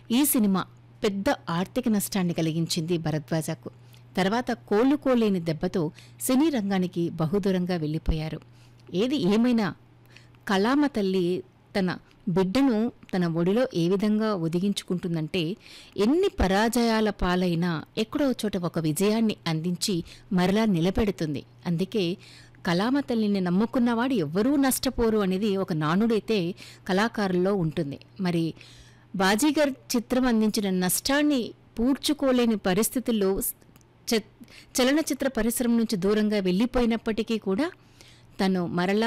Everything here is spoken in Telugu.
ఈ సినిమా పెద్ద ఆర్థిక నష్టాన్ని కలిగించింది భరద్వాజకు తర్వాత కోలుకోలేని దెబ్బతో సినీ రంగానికి బహుదూరంగా వెళ్ళిపోయారు ఏది ఏమైనా కళామ తల్లి తన బిడ్డను తన ఒడిలో ఏ విధంగా ఒదిగించుకుంటుందంటే ఎన్ని పరాజయాల పాలైనా ఎక్కడో చోట ఒక విజయాన్ని అందించి మరలా నిలబెడుతుంది అందుకే కళామ తల్లిని నమ్ముకున్నవాడు ఎవ్వరూ నష్టపోరు అనేది ఒక నానుడైతే కళాకారుల్లో ఉంటుంది మరి బాజీగర్ చిత్రం అందించిన నష్టాన్ని పూడ్చుకోలేని పరిస్థితుల్లో చ- చలనచిత్ర పరిశ్రమ నుంచి దూరంగా వెళ్ళిపోయినప్పటికీ కూడా తను మరలా